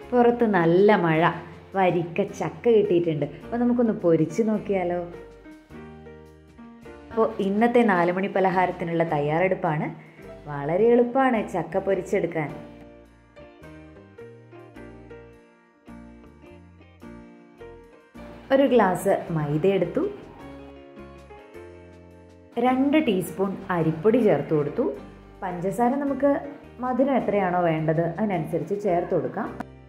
പുറത്ത് നല്ല മഴ വരിക്ക ചക്ക കിട്ടിയിട്ടുണ്ട് അപ്പോൾ നമുക്കൊന്ന് പൊരിച്ച് നോക്കിയാലോ അപ്പോൾ ഇന്നത്തെ നാലുമണി പലഹാരത്തിനുള്ള തയ്യാറെടുപ്പാണ് വളരെ എളുപ്പമാണ് ചക്ക പൊരിച്ചെടുക്കാൻ ഒരു ഗ്ലാസ് മൈദ എടുത്തു രണ്ട് ടീസ്പൂൺ അരിപ്പൊടി ചേർത്ത് കൊടുത്തു പഞ്ചസാര നമുക്ക് മധുരം എത്രയാണോ വേണ്ടത് അതിനനുസരിച്ച് ചേർത്ത് കൊടുക്കാം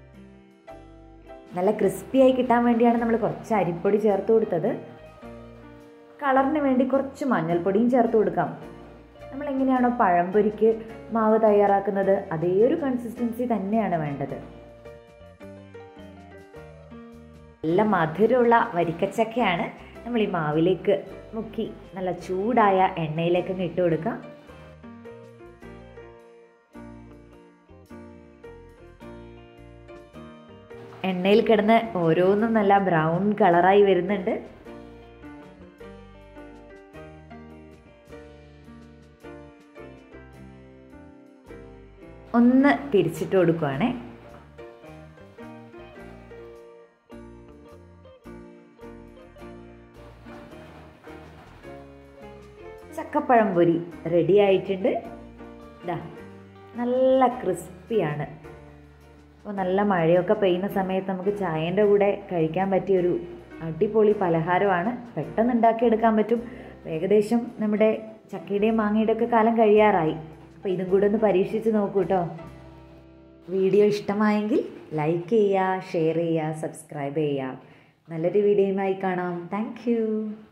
നല്ല ക്രിസ്പിയായി കിട്ടാൻ വേണ്ടിയാണ് നമ്മൾ കുറച്ച് അരിപ്പൊടി ചേർത്ത് കൊടുത്തത് കളറിന് വേണ്ടി കുറച്ച് മഞ്ഞൾപ്പൊടിയും ചേർത്ത് കൊടുക്കാം നമ്മൾ എങ്ങനെയാണോ പഴംപൊരിക്ക് മാവ് തയ്യാറാക്കുന്നത് അതേ ഒരു കൺസിസ്റ്റൻസി തന്നെയാണ് വേണ്ടത് നല്ല മധുരമുള്ള വരിക്കച്ചക്കയാണ് നമ്മൾ ഈ മാവിലേക്ക് മുക്കി നല്ല ചൂടായ എണ്ണയിലേക്ക് അങ്ങ് ഇട്ട് കൊടുക്കാം എണ്ണയിൽ കിടന്ന് ഓരോന്നും നല്ല ബ്രൗൺ കളറായി വരുന്നുണ്ട് ഒന്ന് തിരിച്ചിട്ട് കൊടുക്കുവാണേ ചക്കപ്പഴം പൊരി റെഡി ആയിട്ടുണ്ട് ഇതാ നല്ല ക്രിസ്പിയാണ് അപ്പോൾ നല്ല മഴയൊക്കെ പെയ്യുന്ന സമയത്ത് നമുക്ക് ചായേൻ്റെ കൂടെ കഴിക്കാൻ പറ്റിയൊരു അടിപൊളി പലഹാരമാണ് പെട്ടെന്ന് ഉണ്ടാക്കിയെടുക്കാൻ പറ്റും ഏകദേശം നമ്മുടെ ചക്കയുടെയും മാങ്ങയുടെയും ഒക്കെ കാലം കഴിയാറായി അപ്പോൾ ഇതും കൂടെ ഒന്ന് പരീക്ഷിച്ച് നോക്കൂ കേട്ടോ വീഡിയോ ഇഷ്ടമായെങ്കിൽ ലൈക്ക് ചെയ്യുക ഷെയർ ചെയ്യുക സബ്സ്ക്രൈബ് ചെയ്യുക നല്ലൊരു വീഡിയോയുമായി കാണാം താങ്ക്